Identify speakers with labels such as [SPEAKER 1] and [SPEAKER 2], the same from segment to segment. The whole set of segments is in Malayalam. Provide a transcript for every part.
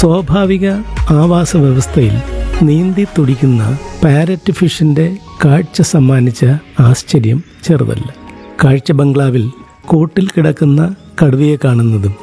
[SPEAKER 1] സ്വാഭാവിക ആവാസ വ്യവസ്ഥയിൽ നീന്തി തുടിക്കുന്ന പാരറ്റ് ഫിഷിന്റെ കാഴ്ച സമ്മാനിച്ച ആശ്ചര്യം ചെറുതല്ല കാഴ്ച ബംഗ്ലാവിൽ കൂട്ടിൽ കിടക്കുന്ന കടുവയെ കാണുന്നതും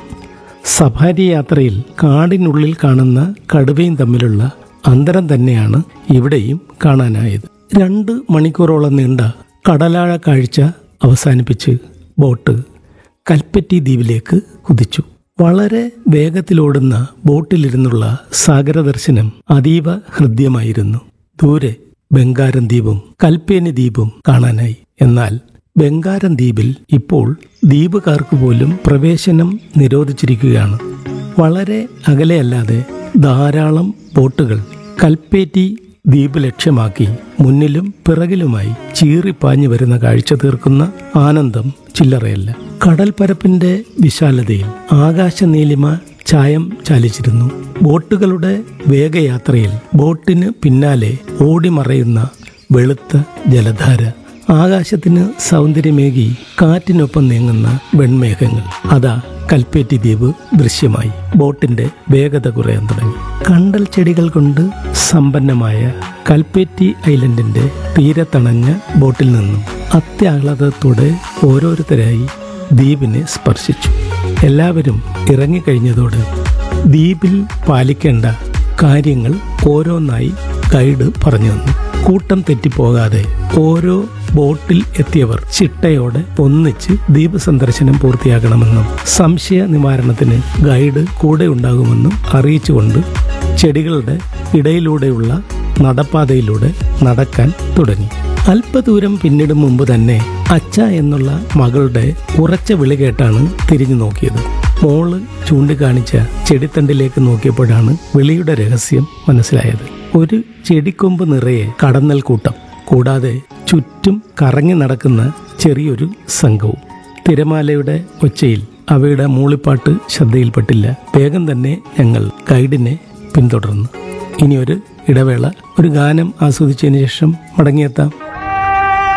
[SPEAKER 1] സഫാരി യാത്രയിൽ കാടിനുള്ളിൽ കാണുന്ന കടുവയും തമ്മിലുള്ള അന്തരം തന്നെയാണ് ഇവിടെയും കാണാനായത് രണ്ട് മണിക്കൂറോളം നീണ്ട കടലാഴ കാഴ്ച അവസാനിപ്പിച്ച് ബോട്ട് കൽപ്പറ്റി ദ്വീപിലേക്ക് കുതിച്ചു വളരെ വേഗത്തിലോടുന്ന ബോട്ടിലിരുന്നുള്ള സാഗരദർശനം അതീവ ഹൃദ്യമായിരുന്നു ദൂരെ ബംഗാരം ദ്വീപും കൽപ്പേനി ദ്വീപും കാണാനായി എന്നാൽ ബംഗാരം ദ്വീപിൽ ഇപ്പോൾ ദ്വീപുകാർക്ക് പോലും പ്രവേശനം നിരോധിച്ചിരിക്കുകയാണ് വളരെ അകലെയല്ലാതെ ധാരാളം ബോട്ടുകൾ കൽപ്പേറ്റി ദ്വീപ് ലക്ഷ്യമാക്കി മുന്നിലും പിറകിലുമായി ചീറിപ്പാഞ്ഞു വരുന്ന കാഴ്ച തീർക്കുന്ന ആനന്ദം ചില്ലറയല്ല കടൽപ്പരപ്പിന്റെ വിശാലതയിൽ ആകാശനീലിമ ചായം ചാലിച്ചിരുന്നു ബോട്ടുകളുടെ വേഗയാത്രയിൽ ബോട്ടിന് പിന്നാലെ ഓടിമറയുന്ന വെളുത്ത ജലധാര ആകാശത്തിന് സൗന്ദര്യമേകി കാറ്റിനൊപ്പം നീങ്ങുന്ന വെൺമേഘങ്ങൾ അതാ കൽപ്പേറ്റി ദ്വീപ് ദൃശ്യമായി ബോട്ടിന്റെ വേഗത കുറയാൻ തുടങ്ങി കണ്ടൽ ചെടികൾ കൊണ്ട് സമ്പന്നമായ കൽപ്പേറ്റി ഐലൻഡിന്റെ തീരത്തണഞ്ഞ ബോട്ടിൽ നിന്നും അത്യാഹ്ലാദത്തോടെ ഓരോരുത്തരായി ദ്വീപിനെ സ്പർശിച്ചു എല്ലാവരും ഇറങ്ങിക്കഴിഞ്ഞതോടെ ദ്വീപിൽ പാലിക്കേണ്ട കാര്യങ്ങൾ ഓരോന്നായി ഗൈഡ് പറഞ്ഞു തന്നു കൂട്ടം തെറ്റിപ്പോകാതെ ഓരോ ബോട്ടിൽ എത്തിയവർ ചിട്ടയോടെ ഒന്നിച്ച് ദ്വീപ് സന്ദർശനം പൂർത്തിയാക്കണമെന്നും സംശയ നിവാരണത്തിന് ഗൈഡ് കൂടെ ഉണ്ടാകുമെന്നും അറിയിച്ചുകൊണ്ട് ചെടികളുടെ ഇടയിലൂടെയുള്ള നടപ്പാതയിലൂടെ നടക്കാൻ തുടങ്ങി അല്പദൂരം പിന്നിടും മുമ്പ് തന്നെ അച്ഛ എന്നുള്ള മകളുടെ ഉറച്ച വിളി കേട്ടാണ് തിരിഞ്ഞു നോക്കിയത് മോള് ചൂണ്ടിക്കാണിച്ച ചെടിത്തണ്ടിലേക്ക് നോക്കിയപ്പോഴാണ് വിളിയുടെ രഹസ്യം മനസ്സിലായത് ഒരു ചെടിക്കൊമ്പ് നിറയെ കടന്നൽ കൂട്ടം കൂടാതെ ചുറ്റും കറങ്ങി നടക്കുന്ന ചെറിയൊരു സംഘവും തിരമാലയുടെ ഒച്ചയിൽ അവയുടെ മൂളിപ്പാട്ട് ശ്രദ്ധയിൽപ്പെട്ടില്ല വേഗം തന്നെ ഞങ്ങൾ ഗൈഡിനെ പിന്തുടർന്നു ഇനി ഒരു ഇടവേള ഒരു ഗാനം ആസ്വദിച്ചതിന് ശേഷം മടങ്ങിയെത്താം